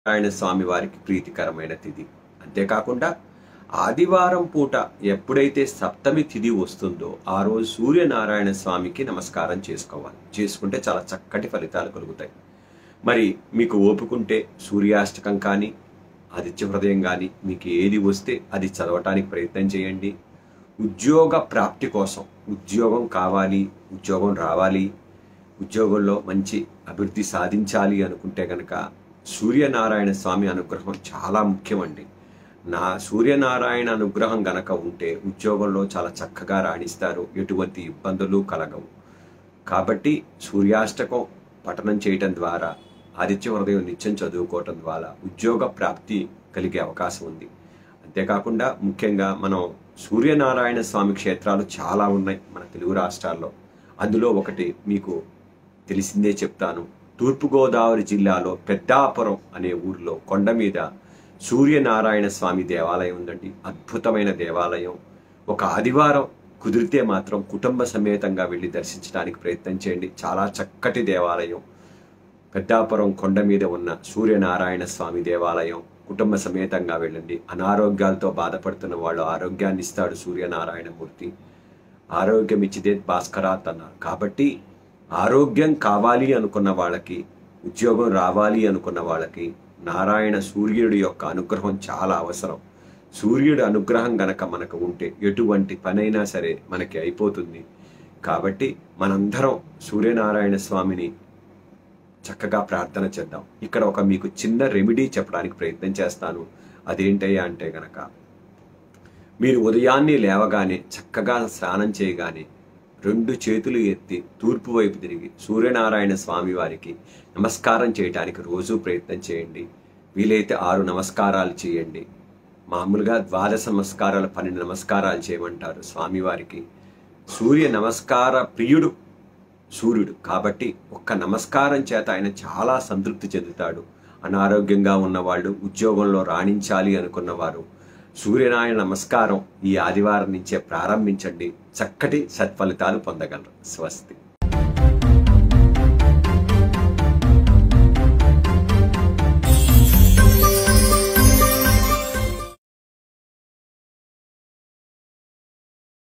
నారాయణ స్వామి వారికి ప్రీతికరమైన తిథి అంతేకాకుండా ఆదివారం పూట ఎప్పుడైతే సప్తమి తిథి వస్తుందో ఆ రోజు సూర్యనారాయణ స్వామికి నమస్కారం చేసుకోవాలి చేసుకుంటే చాలా చక్కటి ఫలితాలు కలుగుతాయి మరి మీకు ఓపుకుంటే సూర్యాష్టకం కానీ ఆదిత్య హృదయం కానీ మీకు ఏది వస్తే అది చదవటానికి ప్రయత్నం చేయండి ఉద్యోగ ప్రాప్తి కోసం ఉద్యోగం కావాలి ఉద్యోగం రావాలి ఉద్యోగంలో మంచి అభివృద్ధి సాధించాలి అనుకుంటే కనుక సూర్యనారాయణ స్వామి అనుగ్రహం చాలా ముఖ్యమండి నా సూర్యనారాయణ అనుగ్రహం గనక ఉంటే ఉద్యోగంలో చాలా చక్కగా రాణిస్తారు ఎటువంటి ఇబ్బందులు కలగవు కాబట్టి సూర్యాష్టకం పఠనం చేయటం ద్వారా ఆదిత్య హృదయం నిత్యం చదువుకోవటం ద్వారా ఉద్యోగ ప్రాప్తి కలిగే అవకాశం ఉంది అంతేకాకుండా ముఖ్యంగా మనం సూర్యనారాయణ స్వామి క్షేత్రాలు చాలా ఉన్నాయి మన తెలుగు రాష్ట్రాల్లో అందులో ఒకటి మీకు తెలిసిందే చెప్తాను తూర్పుగోదావరి జిల్లాలో పెద్దాపురం అనే ఊరిలో కొండ మీద సూర్యనారాయణ స్వామి దేవాలయం ఉందండి అద్భుతమైన దేవాలయం ఒక ఆదివారం కుదిరితే మాత్రం కుటుంబ సమేతంగా వెళ్ళి దర్శించడానికి ప్రయత్నం చేయండి చాలా చక్కటి దేవాలయం పెద్దాపురం కొండ మీద ఉన్న సూర్యనారాయణ స్వామి దేవాలయం కుటుంబ సమేతంగా వెళ్ళండి అనారోగ్యాలతో బాధపడుతున్న వాళ్ళు ఆరోగ్యాన్ని ఇస్తాడు సూర్యనారాయణ మూర్తి ఆరోగ్యం ఇచ్చితే భాస్కరాత్ అన్నారు కాబట్టి ఆరోగ్యం కావాలి అనుకున్న వాళ్ళకి ఉద్యోగం రావాలి అనుకున్న వాళ్ళకి నారాయణ సూర్యుడి యొక్క అనుగ్రహం చాలా అవసరం సూర్యుడి అనుగ్రహం గనక మనకు ఉంటే ఎటువంటి పనైనా సరే మనకి అయిపోతుంది కాబట్టి మనందరం సూర్యనారాయణ స్వామిని చక్కగా ప్రార్థన చేద్దాం ఇక్కడ ఒక మీకు చిన్న రెమెడీ చెప్పడానికి ప్రయత్నం చేస్తాను అదేంటయ్యా అంటే గనక మీరు ఉదయాన్నే లేవగానే చక్కగా స్నానం చేయగానే రెండు చేతులు ఎత్తి తూర్పు వైపు తిరిగి సూర్యనారాయణ స్వామి వారికి నమస్కారం చేయడానికి రోజు ప్రయత్నం చేయండి వీలైతే ఆరు నమస్కారాలు చేయండి మామూలుగా ద్వాదశ నమస్కారాలు పన్నెండు నమస్కారాలు చేయమంటారు స్వామివారికి సూర్య నమస్కార ప్రియుడు సూర్యుడు కాబట్టి ఒక్క నమస్కారం చేత ఆయన చాలా సంతృప్తి చెందుతాడు అనారోగ్యంగా ఉన్నవాళ్ళు ఉద్యోగంలో రాణించాలి అనుకున్న వారు సూర్యనారాయణ నమస్కారం ఈ ఆదివారం నుంచే ప్రారంభించండి చక్కటి సత్ఫలితాలు పొందగలరు స్వస్తి